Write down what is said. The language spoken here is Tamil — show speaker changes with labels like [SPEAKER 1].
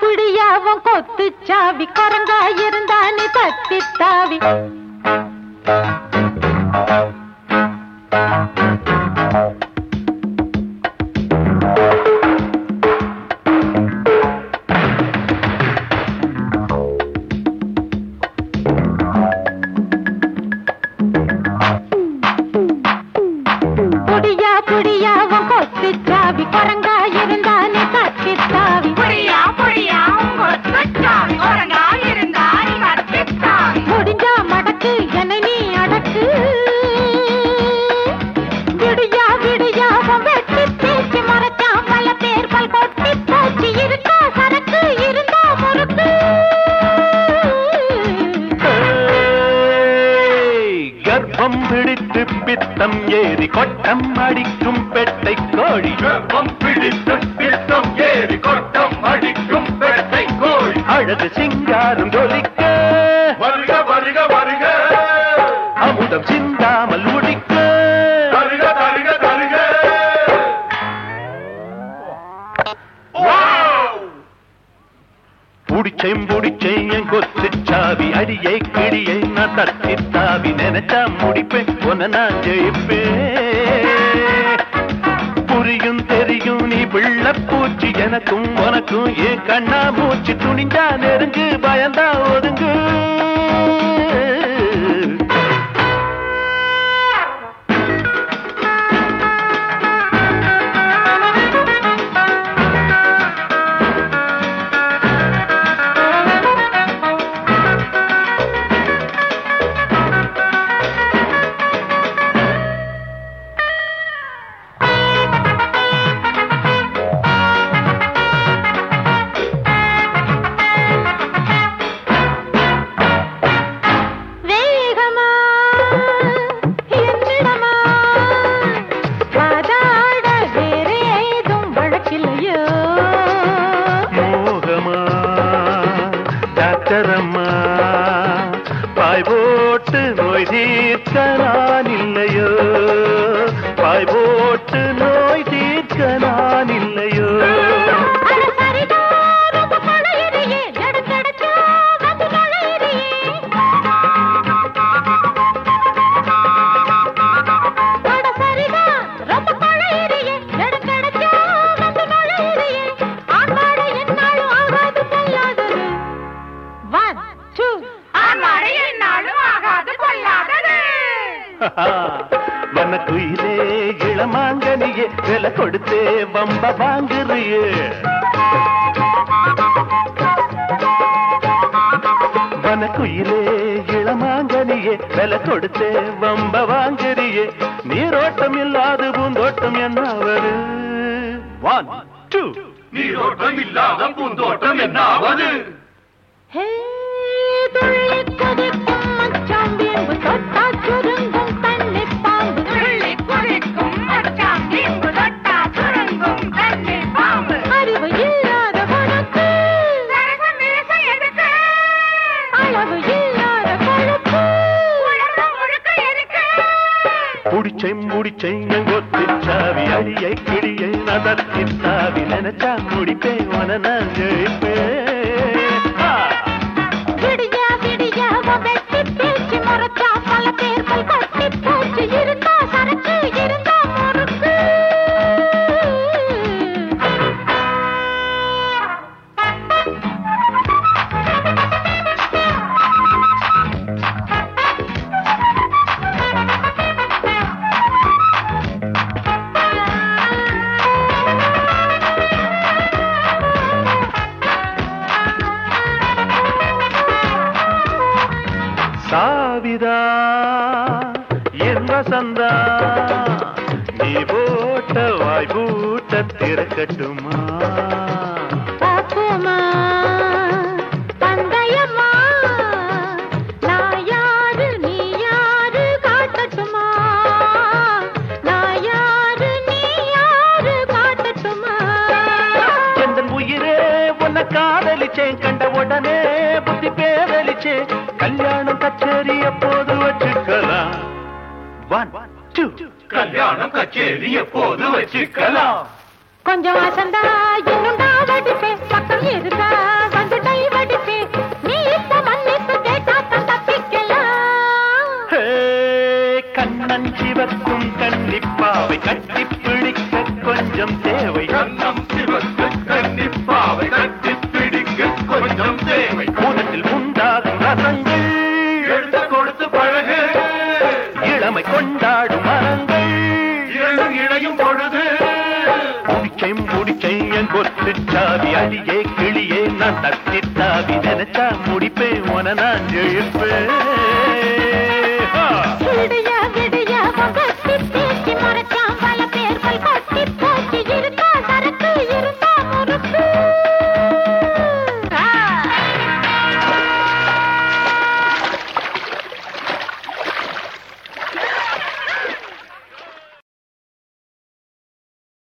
[SPEAKER 1] பிடியாவும் கொத்து சாவி குரங்கா இருந்தா நீ தத்தி தாவி புடியா புடியாவும் கொத்து சாவி குரங்கா இருந்தா நீ தத்தி தாவி
[SPEAKER 2] புரியா புரியா உங்க சுற்றாவி ஒருங்கா இருந்தா நீ கற்பித்தாவி
[SPEAKER 1] முடிஞ்சா மடக்கு என்னை நீ அடக்கு விடியா விடியா உன் வெட்டி பேச்சு மறைச்சா பல பேர் பல் கொட்டி போச்சு இருக்கா சரக்கு இருந்தா முறுக்கு
[SPEAKER 3] ஏய், கர்ப்பம் பிடித்து பித்தம் ஏறி கொட்டம் அடிக்கும் பெட்டை கோழி
[SPEAKER 4] கர்ப்பம் பிடித்து பித்தம் ஏறி கொட்டம் அடிக்கும் பெட்டை கோழி
[SPEAKER 3] அழகு சிங்காரம் ஜொலிக்க
[SPEAKER 4] வருக வருக வருக
[SPEAKER 3] அமுதம் சிந்தாமல் முடிக்க
[SPEAKER 4] தருக தருக தருக வாவ்!
[SPEAKER 3] புடிச்சை புடிச்சை என் கொத்து சாவி அடியை கிடியை நான் தத்தி தாவி நினைச்சா முடிப்பேன் உன்னை நான் ஜெயிப்பேன் புரியும் தெரியும் நீ பிள்ள பூச்சி எனக்கும் உனக்கும் ஏன் கண்ணா மூச்சு துணிஞ்சா நெருங்கு பயந்தா ஒதுங்கு
[SPEAKER 1] வேகமா என்னிடமா வாதாட வேற ஏதும் வழக்கில்லையோ
[SPEAKER 3] மோகமா டாக்டரம்மா பாய் போட்டு நோய் தீர்க்க நான் இல்லையோ பாய் போட்டு நோய் தீர்க்க நான் இல்லையோ
[SPEAKER 1] அட சரிதான் ரொம்ப பழையறியே எடுக்கெடுக்கா வந்து நுழையிறியே அட சரிதான் ரொம்ப பழையறியே எடுக்கெடுக்கா வந்து நுழையிறியே ஆண்பாடு என்னாலும் ஆகாது கொள்ளாதது ஒன் டூ
[SPEAKER 2] ஆண்மாடை என்னாலும் ஆகாது கொள்ளாதது
[SPEAKER 3] வண்ண குயிலே இளமாங்கனியே விலை கொடுத்தே வம்ப வாங்குறியே வன குயிலே இளமாங்கனியே விலை கொடுத்தே வம்ப வாங்குறியே நீரோட்டம் இல்லாது பூந்தோட்டம் என்ன அவரு ஒன் டூ
[SPEAKER 4] நீரோட்டம் இல்லாத பூந்தோட்டம் என்ன ஆவது
[SPEAKER 1] ஹே துள்ளி குதிக்கும் மச்சான் வீம்பு தொட்டா சுருங்கும் தண்ணி பாம்பு
[SPEAKER 2] துள்ளி குதிக்கும் மச்சான் இங்கு தொட்டா சுருங்கும் தண்ணீர் பாம்பு
[SPEAKER 1] அறிவு இல்லாத உனக்கு
[SPEAKER 2] சரசம் வீச எதுக்கு
[SPEAKER 1] அளவு இல்லாத கொழுப்பு
[SPEAKER 2] உலர்ந்த முழுக்க எதுக்கு
[SPEAKER 3] புடிச்சை முடிச்சை கொத்து சாவி அடியை கிடியை நதத்தி சாவி நினைச்சா முடிப்பேன் உன நான் ஜெயிப்பேன் ஆ!
[SPEAKER 1] விடியா விடியா உன் வெட்டி பேச்சு மறைச்சா பல பேர் பல் கொட்டி போச்சு இருந்தா சரக்கு இருந்தா முறுக்கு
[SPEAKER 3] சாவிதா என் வசந்தா நீ போட்ட வாய் பூட்ட திறக்கட்டுமா
[SPEAKER 1] பாப்போமா பந்தயமா நான் யாரு நீ யாரு காட்டட்டுமா நான் யாரு நீ யாரு காட்டட்டுமா
[SPEAKER 3] எந்த உயிரே உன்னை காதலிச்சேன் கண்ட உடனே புத்தி பேரலிச்சேன் கல்யாணம் கச்சேரி எப்போது வச்சுக்கலாம் ஒன் டூ
[SPEAKER 4] கல்யாணம் கச்சேரி எப்போது வச்சுக்கலாம்
[SPEAKER 1] கொஞ்சம் அசந்தா இன்னும் நான் வடிப்பேன் பக்கம் இருந்தா வந்து டை வடிப்பேன் நீ இப்ப மன்னிப்பு கேட்டா தான் தப்பிக்கலாம்
[SPEAKER 3] ஹே, கண்ணன் சிவக்கும் கன்னிப்பாவை கட்டி பிடிக்க கொஞ்சம் தேவை
[SPEAKER 4] கண்ணம் சிவக்கு கன்னிப்பாவை கட்டி பிடிக்க கொஞ்சம் தேவை
[SPEAKER 3] கூதத்தில் உண்டாகும் ரசங்கள்
[SPEAKER 4] எடுத்து கொடுத்து பழகு
[SPEAKER 3] இளமை கொண்டாடும் மரங்கள்
[SPEAKER 4] இரண்டும் இணையும் பொழுது
[SPEAKER 3] முடிச்சை முடிச்சை என் கொத்து சாவி அடியே கிளியே நான் தத்தி சாவி நினைச்சா முடிப்பேன் உன நான் எழுப்பேன்